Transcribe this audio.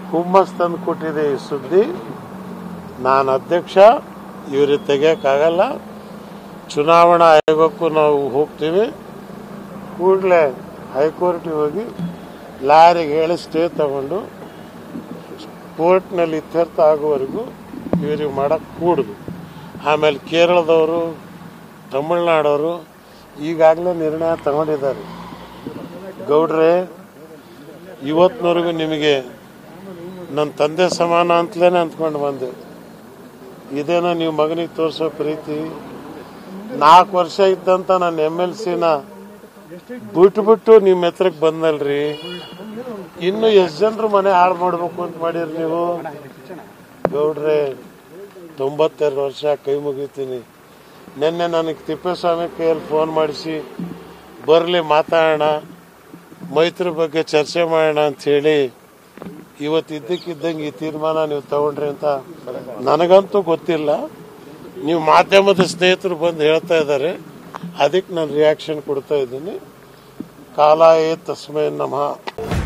ಹುಮ್ಮಸ್ ತಂದು ಕೊಟ್ಟಿದೆ ಈ ಸುದ್ದಿ ನಾನು ಅಧ್ಯಕ್ಷ ಇವ್ರಿಗೆ ತೆಗಿಯೋಕ್ಕಾಗಲ್ಲ ಚುನಾವಣಾ ಆಯೋಗಕ್ಕೂ ನಾವು ಹೋಗ್ತೀವಿ ಕೂಡಲೇ ಹೈಕೋರ್ಟ್ಗೆ ಹೋಗಿ ಲಾರಿಗೆ ಹೇಳಿ ಸ್ಟೇ ತಗೊಂಡು ಕೋರ್ಟ್ನಲ್ಲಿ ಇತ್ಯರ್ಥ ಆಗುವವರೆಗೂ ಇವ್ರಿಗೆ ಮಾಡಕ್ಕೆ ಕೂಡುದು ಆಮೇಲೆ ಕೇರಳದವರು ತಮಿಳ್ನಾಡವರು ಈಗಾಗಲೇ ನಿರ್ಣಯ ತಗೊಂಡಿದ್ದಾರೆ ಗೌಡ್ರೆ ಇವತ್ತಿನವರೆಗೂ ನಿಮಗೆ ನನ್ನ ತಂದೆ ಸಮಾನ ಅಂತಲೇ ಅಂದ್ಕೊಂಡು ಬಂದೆ ಇದೇನೋ ನೀವು ಮಗನಿಗೆ ತೋರಿಸೋ ಪ್ರೀತಿ ನಾಲ್ಕು ವರ್ಷ ಇದ್ದಂತ ನನ್ನ ಎಮ್ ಎಲ್ ಸಿನ ಬಿಟ್ಬಿಟ್ಟು ನಿಮ್ಮ ಹತ್ರಕ್ಕೆ ಬಂದಲ್ರಿ ಇನ್ನು ಎಷ್ಟು ಜನರು ಮನೆ ಹಾಳು ಮಾಡ್ಬೇಕು ಅಂತ ಮಾಡಿರಿ ನೀವು ಗೌಡ್ರೆ ತೊಂಬತ್ತೆರಡು ವರ್ಷ ಕೈ ಮುಗಿತೀನಿ ನಿನ್ನೆ ನನಗೆ ತಿಪ್ಪೇಸ್ವಾಮಿ ಕೈಯಲ್ಲಿ ಫೋನ್ ಮಾಡಿಸಿ ಬರಲಿ ಮಾತಾಡೋಣ ಮೈತ್ರಿ ಬಗ್ಗೆ ಚರ್ಚೆ ಮಾಡೋಣ ಅಂತ ಹೇಳಿ ಇವತ್ತು ಇದ್ದಕ್ಕಿದ್ದಂಗೆ ಈ ತೀರ್ಮಾನ ನೀವು ತಗೊಂಡ್ರಿ ಅಂತ ನನಗಂತೂ ಗೊತ್ತಿಲ್ಲ ನೀವು ಮಾಧ್ಯಮದ ಸ್ನೇಹಿತರು ಬಂದು ಹೇಳ್ತಾ ಇದ್ದಾರೆ ಅದಕ್ಕೆ ನಾನು ರಿಯಾಕ್ಷನ್ ಕೊಡ್ತಾ ಇದ್ದೀನಿ ಕಾಲ ಏ ತಸ್ಮೈ ನಮಃ